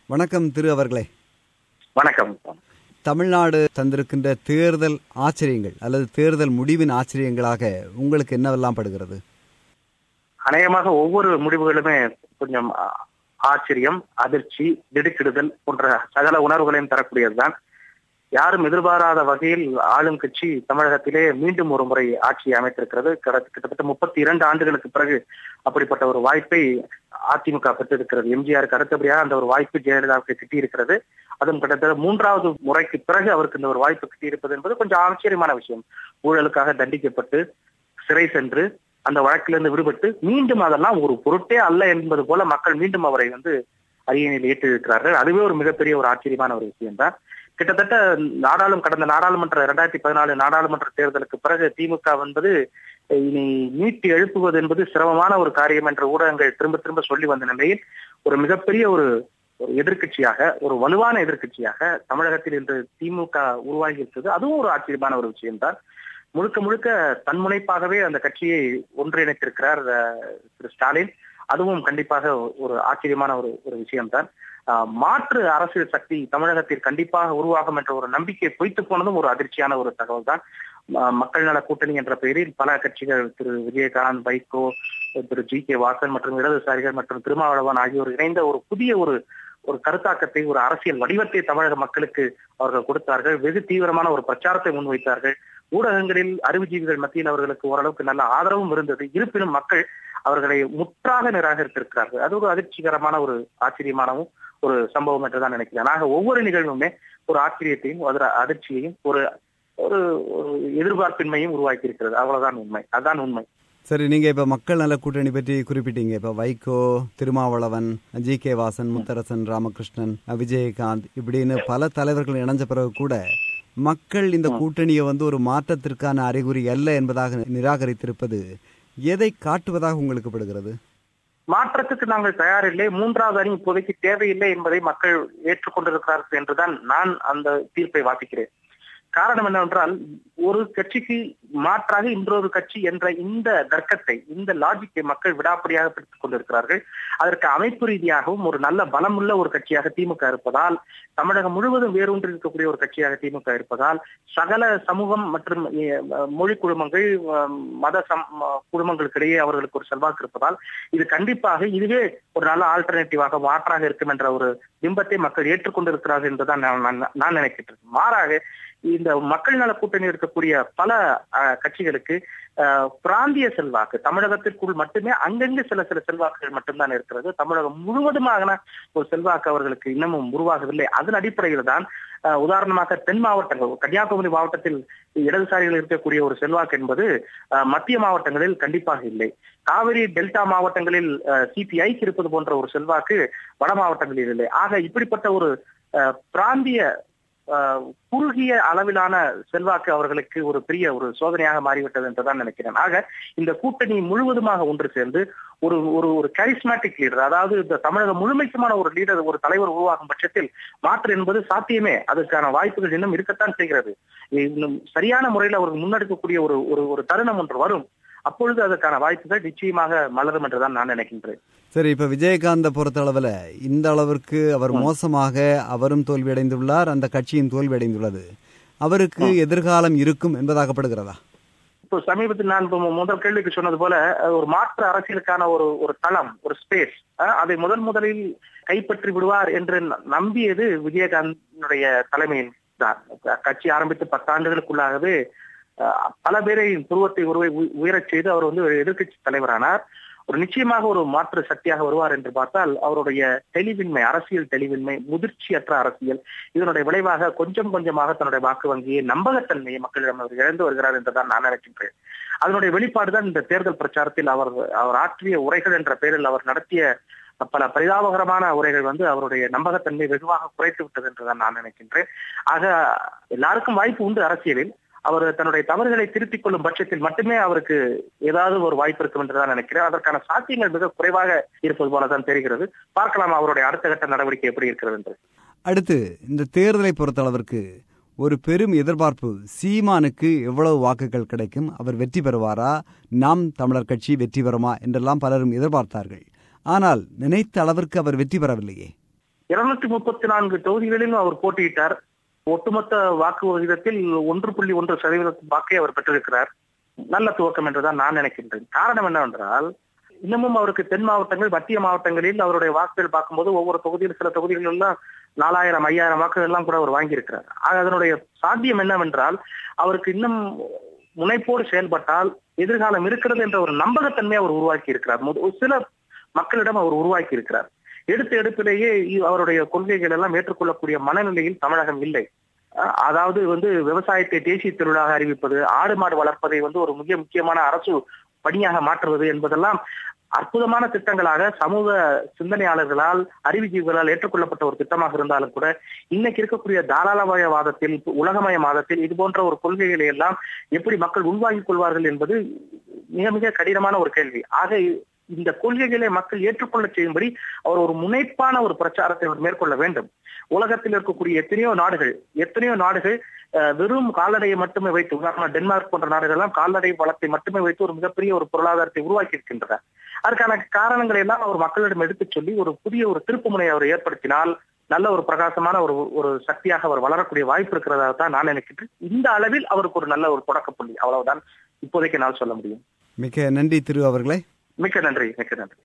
வணக்கம் திரு அவர்களே வணக்கம் தமிழ்நாடு தந்திருக்கின்ற தேர்தல் ஆச்சரியங்கள் அல்லது தேர்தல் முடிவின் ஆச்சரியங்களாக உங்களுக்கு என்னவெல்லாம் படுகிறது அநேகமாக ஒவ்வொரு முடிவுகளுமே கொஞ்சம் ஆ, ஆச்சரியம் அதிர்ச்சி திடுக்கிடுதல் போன்ற சகல உணர்வுகளையும் தரக்கூடியதுதான் யாரும் எதிர்பாராத வகையில் ஆளும் கட்சி தமிழகத்திலே மீண்டும் ஒரு முறை ஆட்சியை அமைத்திருக்கிறது கிட- கிட்டத்தட்ட முப்பத்தி இரண்டு ஆண்டுகளுக்கு பிறகு அப்படிப்பட்ட ஒரு வாய்ப்பை அதிமுக பெற்றிருக்கிறது எம்ஜிஆருக்கு அடுத்தபடியாக அந்த ஒரு வாய்ப்பு ஜெயலலிதாவுக்கு கிட்டியிருக்கிறது அதுவும் கிட்டத்தட்ட மூன்றாவது முறைக்கு பிறகு அவருக்கு இந்த ஒரு வாய்ப்பு கிட்டியிருப்பது என்பது கொஞ்சம் ஆச்சரியமான விஷயம் ஊழலுக்காக தண்டிக்கப்பட்டு சிறை சென்று அந்த வழக்கிலிருந்து விடுபட்டு மீண்டும் அதெல்லாம் ஒரு பொருட்டே அல்ல என்பது போல மக்கள் மீண்டும் அவரை வந்து அரியணையில் ஏற்றிருக்கிறார்கள் அதுவே ஒரு மிகப்பெரிய ஒரு ஆச்சரியமான ஒரு விஷயம் தான் கிட்டத்தட்ட நாடாளும் கடந்த நாடாளுமன்ற இரண்டாயிரத்தி பதினாலு நாடாளுமன்ற தேர்தலுக்கு பிறகு திமுக என்பது இனி மீட்டு எழுப்புவது என்பது சிரமமான ஒரு காரியம் என்ற ஊடகங்கள் திரும்ப திரும்ப சொல்லி வந்த நிலையில் ஒரு மிகப்பெரிய ஒரு ஒரு எதிர்க்கட்சியாக ஒரு வலுவான எதிர்க்கட்சியாக தமிழகத்தில் இன்று திமுக உருவாகி இருக்கிறது அதுவும் ஒரு ஆச்சரியமான ஒரு விஷயம்தான் முழுக்க முழுக்க தன்முனைப்பாகவே அந்த கட்சியை ஒன்றிணைத்திருக்கிறார் அஹ், திரு ஸ்டாலின் அதுவும் கண்டிப்பாக ஒரு ஆச்சரியமான ஒரு ஒரு விஷயம்தான் அஹ், மாற்று அரசியல் சக்தி தமிழகத்தில் கண்டிப்பாக உருவாகும் என்ற ஒரு நம்பிக்கை பொய்த்து போனதும் ஒரு அதிர்ச்சியான ஒரு தகவல் தான் ம- மக்கள் நல கூட்டணி என்ற பெயரில் பல கட்சிகள் திரு விஜயகாந்த் வைகோ திரு ஜி கே வாசன் மற்றும் இடதுசாரிகள் மற்றும் திருமாவளவன் ஆகியோர் இணைந்த ஒரு புதிய ஒரு ஒரு கருத்தாக்கத்தை ஒரு அரசியல் வடிவத்தை தமிழக மக்களுக்கு அவர்கள் கொடுத்தார்கள் வெகு தீவிரமான ஒரு பிரச்சாரத்தை முன்வைத்தார்கள் ஊடகங்களில் அறிவுஜீவிகள் மத்தியில் அவர்களுக்கு ஓரளவுக்கு நல்ல ஆதரவும் இருந்தது இருப்பினும் மக்கள் அவர்களை முற்றாக நிராகரித்திருக்கிறார்கள் அது ஒரு அதிர்ச்சிகரமான ஒரு ஆச்சரியமானவும் ஒரு சம்பவம் என்றுதான் நினைக்கிறேன் ஆக ஒவ்வொரு நிகழ்வுமே ஒரு ஆச்சரியத்தையும் ஒரு அதிர்ச்சியையும் ஒரு ஒரு ஒரு எதிர்பார்ப்பின்மையும் உருவாக்கி இருக்கிறது அவ்வளவுதான் உண்மை அதுதான் உண்மை சரி நீங்க இப்ப மக்கள் நல கூட்டணி பற்றி குறிப்பிட்டீங்க இப்ப வைகோ திருமாவளவன் ஜி கே வாசன் முத்தரசன் ராமகிருஷ்ணன் விஜயகாந்த் இப்படின்னு பல தலைவர்கள் இணைஞ்ச பிறகு கூட மக்கள் இந்த கூட்டணியை வந்து ஒரு மாற்றத்திற்கான அறிகுறி அல்ல என்பதாக நிராகரித்திருப்பது எதை காட்டுவதாக உங்களுக்கு படுகிறது மாற்றத்துக்கு நாங்கள் தயாரில்லை மூன்றாவது அணி இப்போதைக்கு தேவையில்லை என்பதை மக்கள் ஏற்றுக்கொண்டிருக்கிறார்கள் என்றுதான் நான் அந்த தீர்ப்பை வாசிக்கிறேன் காரணம் என்னவென்றால் ஒரு கட்சிக்கு மாற்றாக இன்னொரு கட்சி என்ற இந்த தர்க்கத்தை இந்த லாஜிக்கை மக்கள் விடாப்படியாக பிடித்துக் கொண்டிருக்கிறார்கள் அதற்கு அமைப்பு ரீதியாகவும் ஒரு நல்ல பலமுள்ள ஒரு கட்சியாக திமுக இருப்பதால் தமிழகம் முழுவதும் வேரூன்றி இருக்கக்கூடிய ஒரு கட்சியாக திமுக இருப்பதால் சகல சமூகம் மற்றும் அஹ், மொழி குழுமங்கள் அஹ், மத சம் அஹ், குழுமங்களுக்கிடையே அவர்களுக்கு ஒரு செல்வாக்கு இருப்பதால் இது கண்டிப்பாக இதுவே ஒரு நல்ல ஆல்டர்னேட்டிவாக மாற்றாக இருக்கும் என்ற ஒரு பிம்பத்தை மக்கள் ஏற்றுக்கொண்டிருக்கிறார்கள் என்றுதான் நான் நான்- நான் நினைக்கின்றேன் மாறாக இந்த மக்கள் நல கூட்டணி இருக்கக்கூடிய பல அஹ், கட்சிகளுக்கு அஹ், பிராந்திய செல்வாக்கு தமிழகத்திற்குள் மட்டுமே அங்கங்கே சில சில செல்வாக்குகள் மட்டும்தான் இருக்கிறது தமிழகம் முழுவதுமான ஒரு செல்வாக்கு அவர்களுக்கு இன்னமும் உருவாகவில்லை அதன் அடிப்படையில் தான் அஹ், உதாரணமாக தென் மாவட்டங்கள் கன்னியாகுமரி மாவட்டத்தில் இடதுசாரிகள் இருக்கக்கூடிய ஒரு செல்வாக்கு என்பது அஹ், மத்திய மாவட்டங்களில் கண்டிப்பாக இல்லை காவிரி டெல்டா மாவட்டங்களில் சிபிஐக்கு இருப்பது போன்ற ஒரு செல்வாக்கு வட மாவட்டங்களில் இல்லை ஆக இப்படிப்பட்ட ஒரு அஹ், பிராந்திய அஹ், குறுகிய அளவிலான செல்வாக்கு அவர்களுக்கு ஒரு பெரிய ஒரு சோதனையாக மாறிவிட்டது என்றுதான் நினைக்கிறேன் ஆக இந்த கூட்டணி முழுவதுமாக ஒன்று சேர்ந்து ஒரு ஒரு ஒரு கரிஸ்மேட்டிக் லீடர் அதாவது இந்த தமிழகம் முழுமைக்குமான ஒரு லீடர் ஒரு தலைவர் உருவாகும் பட்சத்தில் மாற்று என்பது சாத்தியமே அதற்கான வாய்ப்புகள் இன்னும் இருக்கத்தான் செய்கிறது இன்னும் சரியான முறையில் அவர்கள் முன்னெடுக்கக்கூடிய ஒரு ஒரு ஒரு தருணம் ஒன்று வரும் அப்பொழுது அதற்கான வாய்ப்புகள் நிச்சயமாக மலரும் என்றுதான் நான் நினைக்கின்றேன் சரி இப்ப விஜயகாந்த பொறுத்தளவுல இந்த அளவிற்கு அவர் மோசமாக அவரும் தோல்வியடைந்துள்ளார் அந்த கட்சியும் தோல்வியடைந்துள்ளது அவருக்கு எதிர்காலம் இருக்கும் என்பதாகப்படுகிறதா இப்போ சமீபத்தில் நான் இப்போ முதல் கேள்விக்கு சொன்னது போல அஹ், ஒரு மாற்று அரசியலுக்கான ஒரு ஒரு தளம் ஒரு ஸ்பேஸ் அதை முதல் முதலில் கைப்பற்றி விடுவார் என்று ந- நம்பியது விஜயகாந்தனுடைய தலைமையில் தான் க- கட்சி ஆரம்பித்து பத்தாண்டுகளுக்குள்ளாகவே அஹ், பல பேரை துருவத்தை உருவை உ- உயரச் செய்து அவர் வந்து ஒரு எதிர்க்கட்சி தலைவரானார் ஒரு நிச்சயமாக ஒரு மாற்று சக்தியாக வருவார் என்று பார்த்தால் அவருடைய தெளிவின்மை அரசியல் தெளிவின்மை முதிர்ச்சியற்ற அரசியல் இதனுடைய விளைவாக கொஞ்சம் கொஞ்சமாக தன்னுடைய வாக்கு வங்கியை நம்பகத்தன்மையை மக்களிடம் அவர் இழந்து வருகிறார் என்றுதான் நான் நினைக்கின்றேன் அதனுடைய வெளிப்பாடுதான் இந்த தேர்தல் பிரச்சாரத்தில் அவர் அவர் ஆற்றிய உரைகள் என்ற பெயரில் அவர் நடத்திய பல பரிதாபகரமான உரைகள் வந்து அவருடைய நம்பகத்தன்மை வெகுவாக குறைத்து விட்டது என்றுதான் நான் நினைக்கின்றேன் ஆக எல்லாருக்கும் வாய்ப்பு உண்டு அரசியலில் அவர் தன்னுடைய தவறுகளை திருத்திக் கொள்ளும் பட்சத்தில் மட்டுமே அவருக்கு ஏதாவது ஒரு வாய்ப்பு இருக்கும் என்றுதான் நினைக்கிறேன் அதற்கான சாத்தியங்கள் மிக குறைவாக இருப்பது போலதான் தெரிகிறது பார்க்கலாம் அவருடைய அடுத்த கட்ட நடவடிக்கை எப்படி இருக்கிறது என்று அடுத்து இந்த தேர்தலை பொறுத்தளவிற்கு ஒரு பெரும் எதிர்பார்ப்பு சீமானுக்கு எவ்வளவு வாக்குகள் கிடைக்கும் அவர் வெற்றி பெறுவாரா நாம் தமிழர் கட்சி வெற்றி பெறுமா என்றெல்லாம் பலரும் எதிர்பார்த்தார்கள் ஆனால் நினைத்த அளவிற்கு அவர் வெற்றி பெறவில்லையே இருநூற்றி முப்பத்தி நான்கு தொகுதிகளிலும் அவர் போட்டியிட்டார் ஒட்டுமொத்த வாக்கு விகிதத்தில் ஒன்று புள்ளி ஒன்று சதவீத வாக்கை அவர் பெற்றிருக்கிறார் நல்ல துவக்கம் என்றுதான் நான் நினைக்கின்றேன் காரணம் என்னவென்றால் இன்னமும் அவருக்கு தென் மாவட்டங்கள் மத்திய மாவட்டங்களில் அவருடைய வாக்குகள் பார்க்கும்போது ஒவ்வொரு தொகுதியில் சில தொகுதிகளில் எல்லாம் நாலாயிரம் ஐயாயிரம் வாக்குகள் எல்லாம் கூட அவர் வாங்கியிருக்கிறார் ஆக அதனுடைய சாத்தியம் என்னவென்றால் அவருக்கு இன்னும் முனைப்போடு செயல்பட்டால் எதிர்காலம் இருக்கிறது என்ற ஒரு நம்பகத்தன்மையை அவர் உருவாக்கி இருக்கிறார் முத- சில மக்களிடம் அவர் உருவாக்கி இருக்கிறார் எடுத்த எடுப்பிலேயே இ- அவருடைய கொள்கைகள் எல்லாம் ஏற்றுக்கொள்ளக்கூடிய மனநிலையில் தமிழகம் இல்லை அஹ் அதாவது வந்து விவசாயத்தை தேசிய தொழிலாக அறிவிப்பது ஆடு மாடு வளர்ப்பதை வந்து ஒரு மிக முக்கியமான அரசு பணியாக மாற்றுவது என்பதெல்லாம் அற்புதமான திட்டங்களாக சமூக சிந்தனையாளர்களால் அறிவுஜீவிகளால் ஏற்றுக்கொள்ளப்பட்ட ஒரு திட்டமாக இருந்தாலும் கூட இன்னைக்கு இருக்கக்கூடிய தாராளமயவாதத்தில் உலகமயவாதத்தில் இது போன்ற ஒரு கொள்கைகளை எல்லாம் எப்படி மக்கள் உள்வாங்கிக் கொள்வார்கள் என்பது மிக மிக கடினமான ஒரு கேள்வி ஆக இந்த கொள்கைகளை மக்கள் ஏற்றுக்கொள்ள செய்யும்படி அவர் ஒரு முனைப்பான ஒரு பிரச்சாரத்தை அவர் மேற்கொள்ள வேண்டும் உலகத்தில் இருக்கக்கூடிய எத்தனையோ நாடுகள் எத்தனையோ நாடுகள் அஹ், வெறும் கால்நடையை மட்டுமே வைத்து உதாரணமா டென்மார்க் போன்ற நாடுகள் எல்லாம் கால்நடை வளத்தை மட்டுமே வைத்து ஒரு மிகப்பெரிய ஒரு பொருளாதாரத்தை உருவாக்கி இருக்கின்றன அதற்கான காரணங்களை எல்லாம் அவர் மக்களிடம் எடுத்துச் சொல்லி ஒரு புதிய ஒரு திருப்புமுனையை அவர் ஏற்படுத்தினால் நல்ல ஒரு பிரகாசமான ஒரு ஒரு சக்தியாக அவர் வளரக்கூடிய வாய்ப்பு இருக்கிறதா தான் நான் நினைக்கின்றேன் இந்த அளவில் அவருக்கு ஒரு நல்ல ஒரு தொடக்க புள்ளி அவ்வளவுதான் இப்போதைக்கு நான் சொல்ல முடியும் மிக்க நன்றி திரு அவர்களே மிக்க நன்றி மிக்க நன்றி